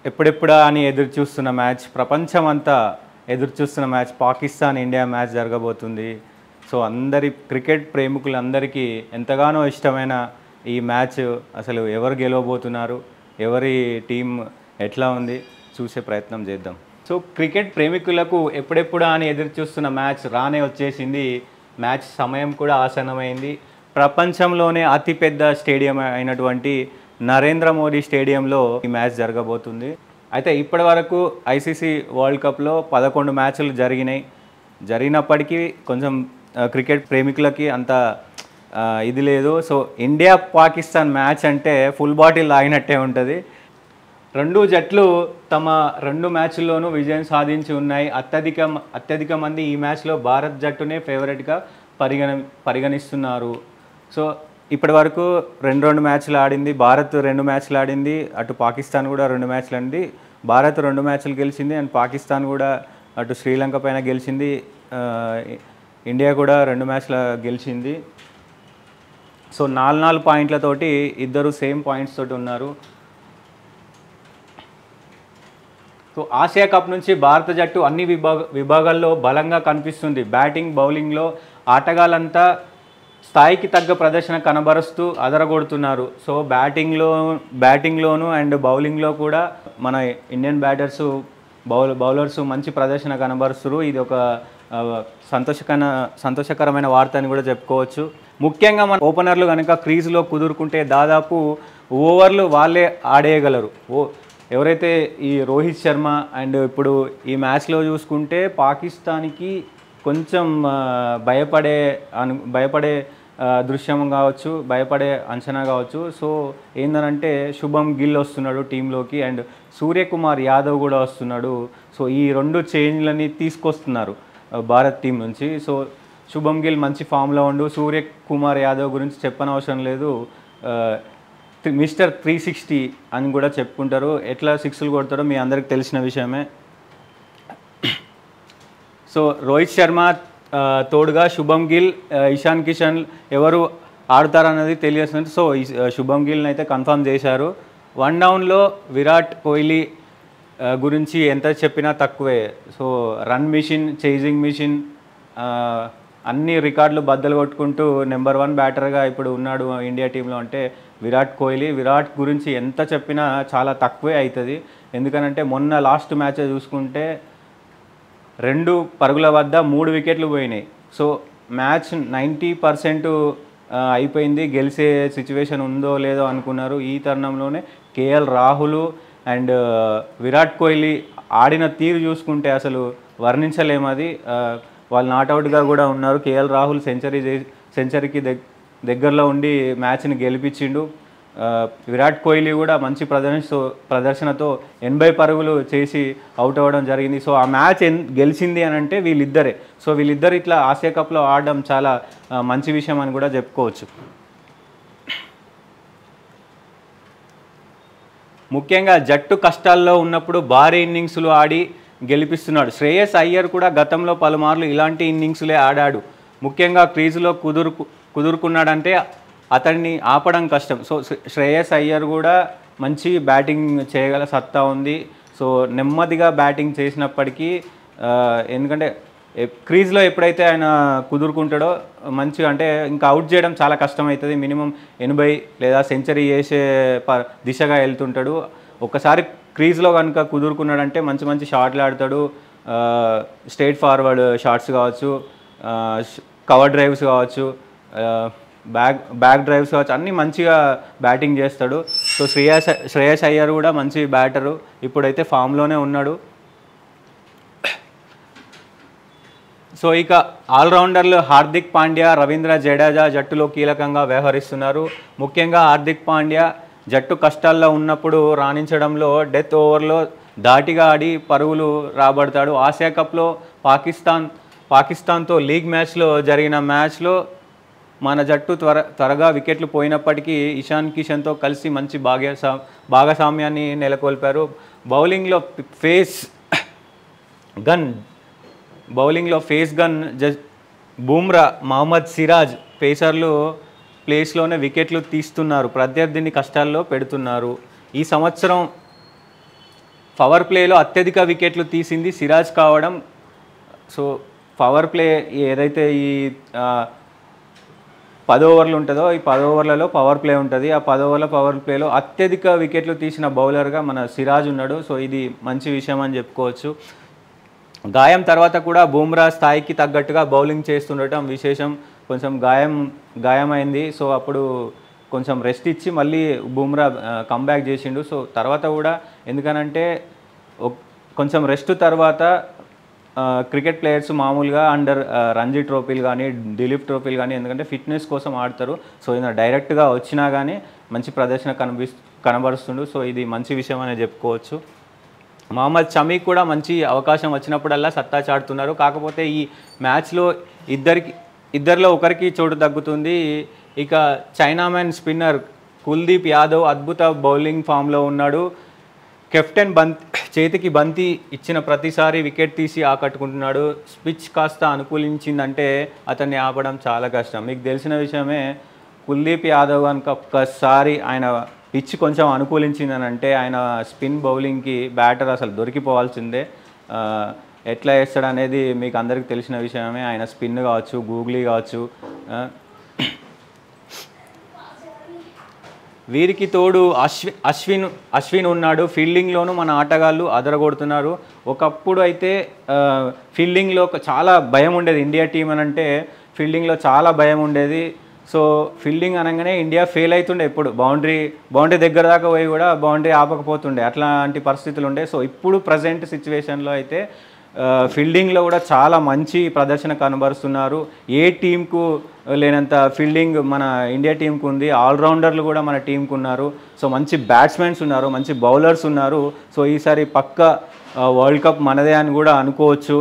ఎప్పుడెప్పుడా అని ఎదురు చూస్తున్న మ్యాచ్ ప్రపంచం అంతా ఎదురు చూస్తున్న మ్యాచ్ పాకిస్తాన్ ఇండియా మ్యాచ్ జరగబోతుంది సో అందరి క్రికెట్ ప్రేమికులందరికీ ఎంతగానో ఇష్టమైన ఈ మ్యాచ్ అసలు ఎవరు గెలవబోతున్నారు ఎవరి టీం ఎట్లా ఉంది చూసే ప్రయత్నం చేద్దాం సో క్రికెట్ ప్రేమికులకు ఎప్పుడెప్పుడా అని ఎదురు చూస్తున్న మ్యాచ్ రానే వచ్చేసింది మ్యాచ్ సమయం కూడా ఆసన్నమైంది ప్రపంచంలోనే అతిపెద్ద స్టేడియం అయినటువంటి నరేంద్ర మోడీ స్టేడియంలో ఈ మ్యాచ్ జరగబోతుంది అయితే ఇప్పటి వరకు ఐసీసీ వరల్డ్ కప్లో పదకొండు మ్యాచ్లు జరిగినాయి జరిగినప్పటికీ కొంచెం ఆ, క్రికెట్ ప్రేమికులకి అంత ఆ, ఇది లేదు సో ఇండియా పాకిస్తాన్ మ్యాచ్ అంటే ఫుల్ బాటిల్ తాగినట్టే ఉంటుంది రెండు జట్లు తమ రెండు మ్యాచ్ల్లోనూ విజయం సాధించి ఉన్నాయి అత్యధిక అత్యధిక మంది ఈ మ్యాచ్లో భారత్ జట్టునే ఫేవరెట్గా పరిగణ పరిగణిస్తున్నారు సో ఇప్పటి వరకు రెండు రెండు మ్యాచ్లు ఆడింది భారత్ రెండు మ్యాచ్లు ఆడింది అటు పాకిస్తాన్ కూడా రెండు మ్యాచ్లు ఆడింది భారత్ రెండు మ్యాచ్లు గెలిచింది అండ్ పాకిస్తాన్ కూడా అటు శ్రీలంక పైన గెలిచింది ఆ, ఇండియా కూడా రెండు మ్యాచ్ల గెలిచింది సో నాలుగు నాలుగు పాయింట్లతోటి ఇద్దరు సేమ్ పాయింట్స్ తోటి ఉన్నారు సో ఆసియా కప్ నుంచి భారత జట్టు అన్ని విభాగ విభాగాల్లో బలంగా కనిపిస్తుంది బ్యాటింగ్ బౌలింగ్లో ఆటగాళ్ళంతా స్థాయికి తగ్గ ప్రదర్శన కనబరుస్తూ అదరగొడుతున్నారు సో బ్యాటింగ్లో బ్యాటింగ్లోను అండ్ బౌలింగ్లో కూడా మన ఇండియన్ బ్యాటర్స్ బౌల్ బౌలర్స్ మంచి ప్రదర్శన కనబరుస్తారు ఇది ఒక ఆ, సంతోషకర సంతోషకరమైన వార్త అని కూడా చెప్పుకోవచ్చు ముఖ్యంగా మన ఓపెనర్లు కనుక క్రీజ్లో కుదురుకుంటే దాదాపు ఓవర్లు వాళ్ళే ఆడేయగలరు ఓ ఎవరైతే ఈ రోహిత్ శర్మ అండ్ ఇప్పుడు ఈ మ్యాచ్లో చూసుకుంటే పాకిస్తాన్కి కొంచెం ఆ, భయపడే అను భయపడే ఆ, దృశ్యం కావచ్చు భయపడే అంచనా కావచ్చు సో ఏందనంటే శుభం గిల్ వస్తున్నాడు టీంలోకి అండ్ సూర్యకుమార్ యాదవ్ కూడా వస్తున్నాడు సో ఈ రెండు చేంజ్లని తీసుకొస్తున్నారు ఆ, భారత్ టీం నుంచి సో శుభం గిల్ మంచి ఫామ్లో ఉండు సూర్య కుమార్ యాదవ్ గురించి చెప్పనవసరం లేదు ఆ, త్రి- మిస్టర్ త్రీ సిక్స్టీ అని కూడా చెప్పుకుంటారు ఎట్లా సిక్స్లు కొడతారో మీ అందరికి తెలిసిన విషయమే సో రోహిత్ శర్మ ఆ, తోడుగా శుభం గిల్ ఆ, ఇషాన్ కిషన్ ఎవరు ఆడతారన్నది తెలియస్తుంది సో ఈ- ఆ, శుభం గిల్ని అయితే కన్ఫర్మ్ చేశారు వన్ డౌన్లో విరాట్ కోహ్లీ ఆ, గురించి ఎంత చెప్పినా తక్కువే so run mission chasing mission అన్ని రికార్డులు బద్దలు కొట్టుకుంటూ నెంబర్ వన్ బ్యాటర్గా ఇప్పుడు ఉన్నాడు ఇండియా టీంలో అంటే విరాట్ కోహ్లీ విరాట్ గురించి ఎంత చెప్పినా చాలా తక్కువే అవుతుంది ఎందుకనంటే మొన్న లాస్ట్ మ్యాచ్ చూసుకుంటే రెండు పరుగుల వద్ద మూడు వికెట్లు పోయినాయి సో మ్యాచ్ నైంటీ పర్సెంట్ అయిపోయింది గెలిచే సిచ్యువేషన్ ఉందో లేదో అనుకున్నారు ఈ తరుణంలోనే కేఎల్ రాహుల్ అండ్ విరాట్ కోహ్లీ ఆడిన తీరు చూసుకుంటే అసలు వర్ణించలేమది ఆ, వాళ్ళు నాట్అవుట్గా కూడా ఉన్నారు కేఎల్ రాహుల్ సెంచరీ సెంచరీకి దగ్ దగ్గరలో ఉండి మ్యాచ్ని గెలిపించిండు ఆ, విరాట్ కోహ్లీ కూడా మంచి ప్రదర్శనతో ప్రదర్శనతో ఎనభై పరుగులు చేసి అవుట్ అవ్వడం జరిగింది సో ఆ మ్యాచ్ ఎన్ గెలిచింది అని అంటే వీళ్ళిద్దరే సో వీళ్ళిద్దరు ఇట్లా ఆసియా కప్లో ఆడడం చాలా ఆ, మంచి విషయం అని కూడా చెప్పుకోవచ్చు ముఖ్యంగా జట్టు కష్టాల్లో ఉన్నప్పుడు భారీ ఇన్నింగ్స్లు ఆడి గెలిపిస్తున్నాడు శ్రేయస్ అయ్యర్ కూడా గతంలో పలుమార్లు ఇలాంటి ఇన్నింగ్స్లే ఆడాడు ముఖ్యంగా క్రీజులో కుదురుకు కుదురుకున్నాడంటే అతన్ని ఆపడం కష్టం సో శ్రే- శ్రేయస్ అయ్యర్ కూడా మంచి బ్యాటింగ్ చేయగల సత్తా ఉంది సో నెమ్మదిగా బ్యాటింగ్ చేసినప్పటికీ ఆ, ఎందుకంటే ఎ- క్రీజ్లో ఎప్పుడైతే ఆయన కుదురుకుంటాడో మంచిగా అంటే ఇంకా అవుట్ చేయడం చాలా కష్టమవుతుంది మినిమం ఎనభై లేదా సెంచరీ చేసే ప దిశగా వెళ్తుంటాడు ఒక్కసారి క్రీజ్లో కనుక కుదురుకున్నాడంటే మంచి మంచి షాట్లు ఆడతాడు స్ట్రైట్ ఫార్వర్డ్ షాట్స్ కావచ్చు కవర్ డ్రైవ్స్ కావచ్చు బ్యాక్ బ్యాక్ డ్రైవ్స్ కావచ్చు అన్నీ మంచిగా బ్యాటింగ్ చేస్తాడు సో శ్రేయస్ శ్రేయస్ అయ్యర్ కూడా మంచి బ్యాటరు ఇప్పుడైతే ఫామ్లోనే ఉన్నాడు సో ఇక ఆల్రౌండర్లు హార్దిక్ పాండ్యా రవీంద్ర జడేజా జట్టులో కీలకంగా వ్యవహరిస్తున్నారు ముఖ్యంగా హార్దిక్ పాండ్యా జట్టు కష్టాల్లో ఉన్నప్పుడు రాణించడంలో డెత్ ఓవర్లో దాటిగా ఆడి పరుగులు రాబడతాడు ఆసియా కప్లో పాకిస్తాన్ పాకిస్తాన్తో లీగ్ మ్యాచ్లో జరిగిన మ్యాచ్లో మన జట్టు త్వర త్వరగా వికెట్లు పోయినప్పటికీ ఇషాన్ కిషన్తో కలిసి మంచి భాగ్యసా భాగస్వామ్యాన్ని నెలకొల్పారు బౌలింగ్లో ఫేస్ గన్ బౌలింగ్లో ఫేస్ గన్ జస్ బూమ్రా మహమ్మద్ సిరాజ్ పేసర్లు ప్లేస్లోనే వికెట్లు తీస్తున్నారు ప్రత్యర్థిని కష్టాల్లో పెడుతున్నారు ఈ సంవత్సరం పవర్ ప్లేలో అత్యధిక వికెట్లు తీసింది సిరాజ్ కావడం సో పవర్ ప్లే ఏదైతే ఈ ఆ, పది ఓవర్లు ఉంటుందో ఈ పది ఓవర్లలో పవర్ ప్లే ఉంటుంది ఆ పది ఓవర్ల పవర్ ప్లేలో అత్యధిక వికెట్లు తీసిన బౌలర్గా మన సిరాజ్ ఉన్నాడు సో ఇది మంచి విషయం అని చెప్పుకోవచ్చు గాయం తర్వాత కూడా బూమ్రా స్థాయికి తగ్గట్టుగా బౌలింగ్ చేస్తుండటం విశేషం కొంచెం గాయం గాయమైంది సో అప్పుడు కొంచెం రెస్ట్ ఇచ్చి మళ్ళీ బూమ్రా కంబ్యాక్ చేసిండు సో తర్వాత కూడా ఎందుకనంటే ఒక్- కొంచెం రెస్ట్ తర్వాత ఆ, క్రికెట్ ప్లేయర్స్ మామూలుగా అండర్ ఆ, రంజీ ట్రోఫీలు కానీ దిలీప్ ట్రోఫీలు కానీ ఎందుకంటే ఫిట్నెస్ కోసం ఆడతారు సో ఈయన డైరెక్ట్గా వచ్చినా కానీ మంచి ప్రదర్శన కనిపిస్ కనబరుస్తుండు సో ఇది మంచి విషయం అనే చెప్పుకోవచ్చు మహమ్మద్ షమీ కూడా మంచి అవకాశం వచ్చినప్పుడల్లా సత్తా చాటుతున్నారు కాకపోతే ఈ మ్యాచ్లో ఇద్దరికి ఇద్దరిలో ఒకరికి చోటు తగ్గుతుంది ఇక చైనామెన్ స్పిన్నర్ కుల్దీప్ యాదవ్ అద్భుత బౌలింగ్ ఫామ్లో ఉన్నాడు కెప్టెన్ బంత్ చేతికి బంతి ఇచ్చిన ప్రతిసారి వికెట్ తీసి ఆకట్టుకుంటున్నాడు స్పిచ్ కాస్త అనుకూలించిందంటే అతన్ని ఆపడం చాలా కష్టం మీకు తెలిసిన విషయమే కుల్దీప్ యాదవ్ కనుక ఒక్కసారి ఆయన పిచ్ కొంచెం అనుకూలించిందని అంటే ఆయన స్పిన్ బౌలింగ్కి బ్యాటర్ అసలు దొరికిపోవాల్సిందే ఆ, ఎట్లా వేస్తాడు అనేది మీకు అందరికీ తెలిసిన విషయమే ఆయన స్పిన్ కావచ్చు గూగ్లీ కావచ్చు ఆ, వీరికి తోడు అశ్వి అశ్విన్ అశ్విన్ ఉన్నాడు ఫీల్డింగ్లోనూ మన ఆటగాళ్ళు అదరగొడుతున్నారు ఒకప్పుడు అయితే ఆ, ఫీల్డింగ్లో ఒక చాలా భయం ఉండేది ఇండియా టీం అని అంటే ఫీల్డింగ్లో చాలా భయం ఉండేది సో ఫీల్డింగ్ అనగానే ఇండియా ఫెయిల్ అవుతుండే ఎప్పుడు బౌండరీ బౌండరీ దగ్గర దాకా పోయి కూడా బౌండరీ ఆపకపోతుండే అట్లాంటి పరిస్థితులు ఉండే సో ఇప్పుడు ప్రజెంట్ సిచ్యువేషన్లో అయితే ఆ, ఫీల్డింగ్లో కూడా చాలా మంచి ప్రదర్శన కనబరుస్తున్నారు ఏ టీంకు లేనంత ఫీల్డింగ్ మన ఇండియా టీంకు ఉంది ఆల్రౌండర్లు కూడా మన టీంకు ఉన్నారు సో మంచి బ్యాట్స్మెన్స్ ఉన్నారు మంచి బౌలర్స్ ఉన్నారు సో ఈసారి పక్క ఆ, వరల్డ్ కప్ మనదే అని కూడా అనుకోవచ్చు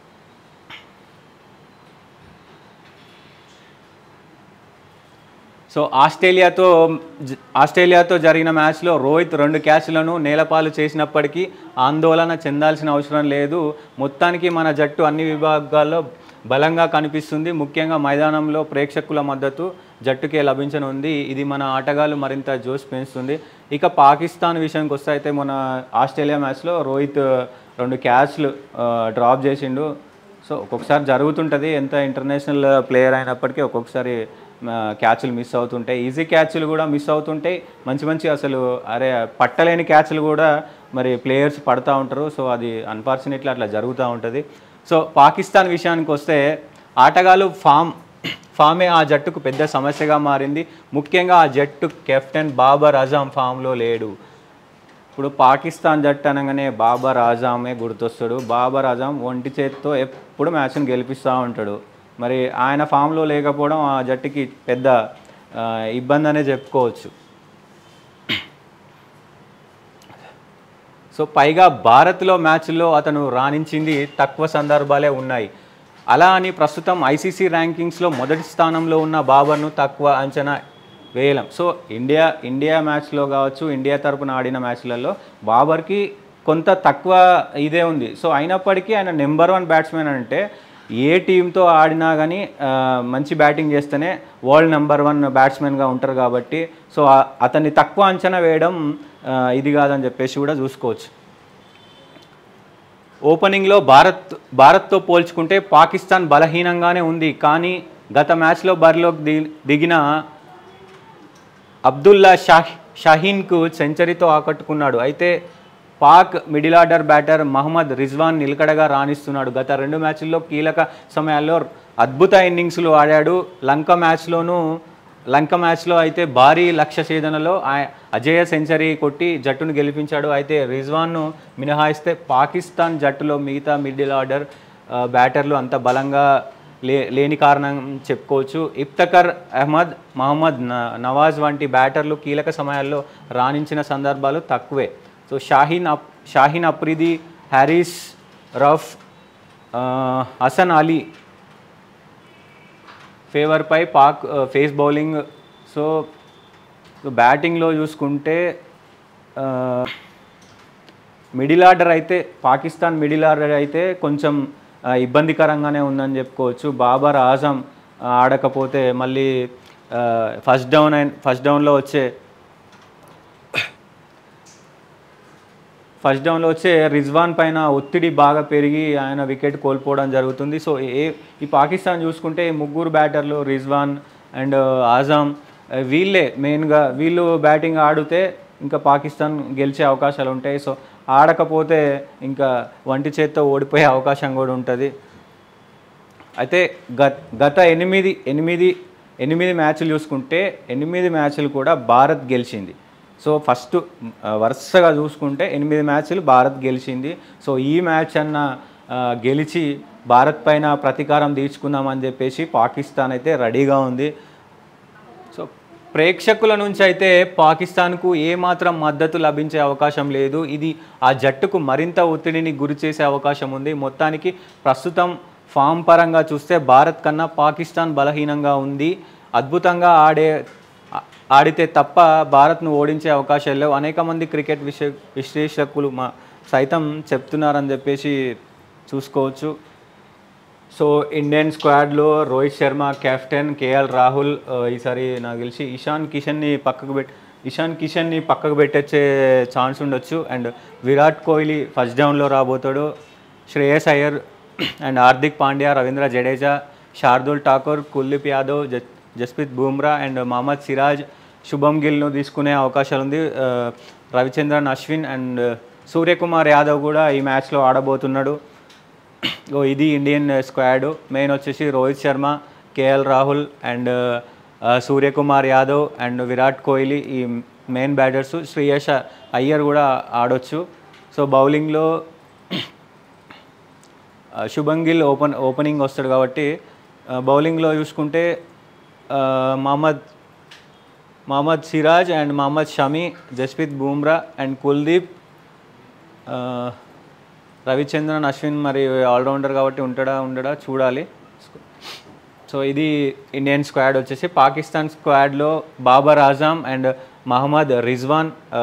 సో ఆస్ట్రేలియాతో జ- ఆస్ట్రేలియాతో జరిగిన మ్యాచ్లో రోహిత్ రెండు క్యాచ్లను నేలపాలు చేసినప్పటికీ ఆందోళన చెందాల్సిన అవసరం లేదు మొత్తానికి మన జట్టు అన్ని విభాగాల్లో బలంగా కనిపిస్తుంది ముఖ్యంగా మైదానంలో ప్రేక్షకుల మద్దతు జట్టుకే లభించనుంది ఇది మన ఆటగాళ్ళు మరింత జోష్ పెంచుతుంది ఇక పాకిస్తాన్ విషయానికి వస్తే అయితే మన ఆస్ట్రేలియా మ్యాచ్లో రోహిత్ రెండు క్యాచ్లు ఆ, డ్రాప్ చేసిండు సో ఒక్కొక్కసారి జరుగుతుంటుంది ఎంత ఇంటర్నేషనల్ ప్లేయర్ అయినప్పటికీ ఒక్కొక్కసారి ఆ, క్యాచ్లు మిస్ అవుతుంటాయి ఈజీ క్యాచ్లు కూడా మిస్ అవుతుంటాయి మంచి మంచి అసలు అరే పట్టలేని క్యాచ్లు కూడా మరి ప్లేయర్స్ పడతా ఉంటారు సో అది అన్ఫార్చునేట్లీ అట్లా జరుగుతూ ఉంటుంది సో పాకిస్తాన్ విషయానికి వస్తే ఆటగాళ్ళు ఫామ్ ఫామే ఆ జట్టుకు పెద్ద సమస్యగా మారింది ముఖ్యంగా ఆ జట్టు కెప్టెన్ బాబర్ అజాం ఫామ్లో లేడు ఇప్పుడు పాకిస్తాన్ జట్టు అనగానే బాబర్ ఆజామే గుర్తొస్తాడు బాబర్ ఆజాం ఒంటి చేతితో ఎప్పుడు మ్యాచ్ని గెలిపిస్తూ ఉంటాడు మరి ఆయన ఫామ్లో లేకపోవడం ఆ జట్టుకి పెద్ద ఆ, ఇబ్బంది అనే చెప్పుకోవచ్చు సో పైగా భారత్లో మ్యాచ్లో అతను రాణించింది తక్కువ సందర్భాలే ఉన్నాయి అలా అని ప్రస్తుతం ఐసీసీ ర్యాంకింగ్స్లో మొదటి స్థానంలో ఉన్న బాబర్ను తక్కువ అంచనా వేయలేం సో ఇండియా ఇండియా మ్యాచ్లో కావచ్చు ఇండియా తరపున ఆడిన మ్యాచ్లలో బాబర్కి కొంత తక్కువ ఇదే ఉంది సో అయినప్పటికీ ఆయన నెంబర్ వన్ బ్యాట్స్మెన్ అంటే ఏ టీంతో ఆడినా కానీ ఆ, మంచి బ్యాటింగ్ చేస్తేనే వరల్డ్ నెంబర్ వన్ బ్యాట్స్మెన్గా ఉంటారు కాబట్టి సో ఆ- అతన్ని తక్కువ అంచనా వేయడం ఆ, ఇది కాదని చెప్పేసి కూడా చూసుకోవచ్చు ఓపెనింగ్లో భారత్ భారత్తో పోల్చుకుంటే పాకిస్తాన్ బలహీనంగానే ఉంది కానీ గత మ్యాచ్లో బరిలోకి ది- దిగిన అబ్దుల్లా షాహ్ షాహీన్కు సెంచరీతో ఆకట్టుకున్నాడు అయితే Pak middle order batter Mohammed Rizwan నిలకడగా రాణిస్తున్నాడు గత రెండు మ్యాచ్ల్లో కీలక సమయాల్లో అద్భుత ఇన్నింగ్స్లు ఆడాడు లంక మ్యాచ్లోనూ లంక మ్యాచ్లో అయితే భారీ లక్ష్య ఛేదనలో ఆయ- అజేయ సెంచరీ కొట్టి జట్టును గెలిపించాడు అయితే రిజ్వాన్ను మినహాయిస్తే పాకిస్తాన్ జట్టులో మిగతా మిడిల్ ఆర్డర్ ఆ, బ్యాటర్లు అంత బలంగా లే లేని కారణం చెప్పుకోవచ్చు ఇఫ్తకర్ అహ్మద్ మహమ్మద్ న- నవాజ్ వంటి బ్యాటర్లు కీలక సమయాల్లో రాణించిన సందర్భాలు తక్కువే సో షాహీన్ అప్ షాహీన్ అప్రిది హ్యారిస్ రఫ్ ఆ, హసన్ అలీ ఫేవర్పై పాక్ ఆ, ఫేస్ బౌలింగ్ సో సో బ్యాటింగ్లో చూసుకుంటే ఆ, మిడిల్ ఆర్డర్ అయితే పాకిస్తాన్ మిడిల్ ఆర్డర్ అయితే కొంచెం ఆ, ఇబ్బందికరంగానే ఉందని చెప్పుకోవచ్చు బాబర్ ఆజం ఆ, ఆడకపోతే మళ్ళీ ఆ, ఫస్ట్ డౌన్ అయిన ఫస్ట్ డౌన్లో వచ్చే ఫస్ట్ డౌన్లో వచ్చే రిజ్వాన్ పైన ఒత్తిడి బాగా పెరిగి ఆయన వికెట్ కోల్పోవడం జరుగుతుంది సో ఏ ఈ పాకిస్తాన్ చూసుకుంటే ఈ ముగ్గురు బ్యాటర్లు రిజ్వాన్ అండ్ ఆజామ్ ఆ, వీళ్ళే మెయిన్గా వీళ్ళు బ్యాటింగ్ ఆడితే ఇంకా పాకిస్తాన్ గెలిచే అవకాశాలు ఉంటాయి సో ఆడకపోతే ఇంకా వంటి చేత్తో ఓడిపోయే అవకాశం కూడా ఉంటుంది అయితే గత గత ఎనిమిది ఎనిమిది ఎనిమిది మ్యాచ్లు చూసుకుంటే ఎనిమిది మ్యాచ్లు కూడా భారత్ గెలిచింది సో ఫస్ట్ ఆ, వరుసగా చూసుకుంటే ఎనిమిది మ్యాచ్లు భారత్ గెలిచింది సో ఈ మ్యాచ్ అన్న ఆ, గెలిచి భారత్ పైన ప్రతీకారం తీర్చుకుందామని చెప్పేసి పాకిస్తాన్ అయితే రెడీగా ఉంది సో ప్రేక్షకుల నుంచి అయితే పాకిస్తాన్కు ఏమాత్రం మద్దతు లభించే అవకాశం లేదు ఇది ఆ జట్టుకు మరింత ఒత్తిడిని గురి చేసే అవకాశం ఉంది మొత్తానికి ప్రస్తుతం ఫామ్ పరంగా చూస్తే భారత్ కన్నా పాకిస్తాన్ బలహీనంగా ఉంది అద్భుతంగా ఆడే ఆ- ఆడితే తప్ప భారత్ను ఓడించే అవకాశాలు లేవు అనేక మంది క్రికెట్ విశ విశ్లేషకులు మా సైతం చెప్తున్నారని చెప్పేసి చూసుకోవచ్చు సో ఇండియన్ స్క్వాడ్లో రోహిత్ శర్మ కెప్టెన్ కేఎల్ రాహుల్ ఆ, ఈసారి నాకు తెలిసి ఇషాన్ కిషన్ని పక్కకు పెట్ ఇషాన్ కిషన్ని పక్కకు పెట్టచ్చే ఛాన్స్ ఉండొచ్చు అండ్ విరాట్ కోహ్లీ ఫస్ట్ డౌన్లో రాబోతాడు శ్రేయస్ అయ్యర్ అండ్ హార్దిక్ పాండ్యా రవీంద్ర జడేజా శార్దుల్ ఠాకూర్ కుల్దీప్ యాదవ్ జస్ జస్ప్రీత్ బూమ్రా అండ్ మహమ్మద్ సిరాజ్ శుభం గిల్ను తీసుకునే అవకాశాలు ఉంది ఆ, రవిచంద్రన్ అశ్విన్ అండ్ సూర్యకుమార్ యాదవ్ కూడా ఈ మ్యాచ్లో ఆడబోతున్నాడు ఓ ఇది ఇండియన్ స్క్వాడ్ మెయిన్ వచ్చేసి రోహిత్ శర్మ కేఎల్ రాహుల్ అండ్ ఆ, సూర్యకుమార్ యాదవ్ అండ్ విరాట్ కోహ్లీ ఈ మెయిన్ బ్యాటర్స్ శ్రేయస్ అయ్యర్ కూడా ఆడొచ్చు సో బౌలింగ్లో ఆ, శుభం గిల్ ఓపెన్ ఓపెనింగ్ వస్తాడు కాబట్టి ఆ, బౌలింగ్లో చూసుకుంటే ఆ, మహమ్మద్ మహమ్మద్ సిరాజ్ అండ్ మహమ్మద్ షమి జస్ప్రీత్ బూమ్రా అండ్ కుల్దీప్ ఆ, రవిచంద్రన్ అశ్విన్ మరి ఆల్రౌండర్ కాబట్టి ఉంటాడా ఉండడా చూడాలి సో ఇది ఇండియన్ స్క్వాడ్ వచ్చేసి పాకిస్తాన్ స్క్వాడ్లో బాబర్ ఆజామ్ అండ్ మహమ్మద్ రిజ్వాన్ ఆ,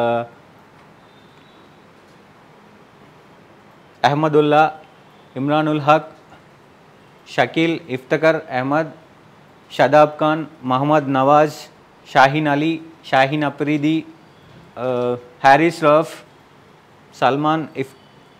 అహ్మదుల్లా ఇమ్రానుల్ హక్ షకీల్ ఇఫ్తకర్ అహ్మద్ షదాబ్ ఖాన్ మహమ్మద్ నవాజ్ షాహీన్ అలీ షాహీన్ అఫ్రీది ఆ, హ్యారిస్ రఫ్ సల్మాన్ ఇఫ్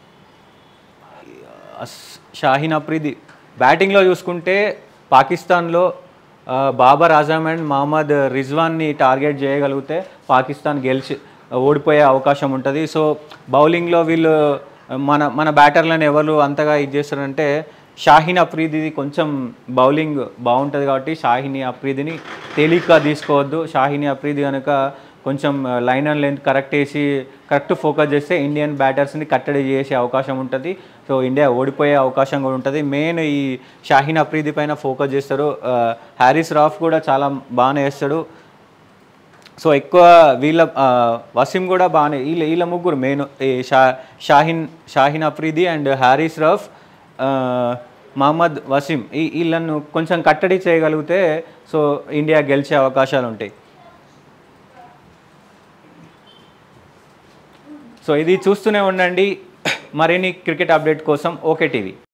అస్- షాహీన్ అఫ్రీది బ్యాటింగ్లో చూసుకుంటే పాకిస్తాన్లో ఆ, బాబర్ ఆజమ్ అండ్ మహమ్మద్ రిజ్వాన్ని టార్గెట్ చేయగలిగితే పాకిస్తాన్ గెలిచి ఓడిపోయే అవకాశం ఉంటుంది సో బౌలింగ్లో వీళ్ళు మన మన బ్యాటర్లను ఎవరు అంతగా ఇది చేస్తారంటే షాహీన్ అఫ్రీదిది కొంచెం బౌలింగ్ బాగుంటుంది కాబట్టి షాహీని అఫ్రీదిని తేలిగ్గా తీసుకోవద్దు షాహీని అఫ్రీది కనుక కొంచెం లైన్ అండ్ లెంత్ కరెక్ట్ వేసి కరెక్ట్ ఫోకస్ చేస్తే ఇండియన్ బ్యాటర్స్ని కట్టడి చేసే అవకాశం ఉంటుంది సో ఇండియా ఓడిపోయే అవకాశం కూడా ఉంటుంది మెయిన్ ఈ షాహీన్ అఫ్రీది పైన ఫోకస్ చేస్తారు ఆ, హ్యారిస్ రాఫ్ కూడా చాలా బాగానే వేస్తాడు సో ఎక్కువ వీళ్ళ ఆ, వసీం కూడా బాగానే వీళ్ళ వీళ్ళ ముగ్గురు మెయిన్ ఈ షా షాహిన్ షాహిన్ అఫ్రీది అండ్ హ్యారిస్ రఫ్ ఆ, మహమ్మద్ వసీం ఈ వీళ్ళను కొంచెం కట్టడి చేయగలిగితే సో ఇండియా గెలిచే అవకాశాలు ఉంటాయి సో ఇది చూస్తూనే ఉండండి మరిన్ని క్రికెట్ అప్డేట్ కోసం ఓకే టీవీ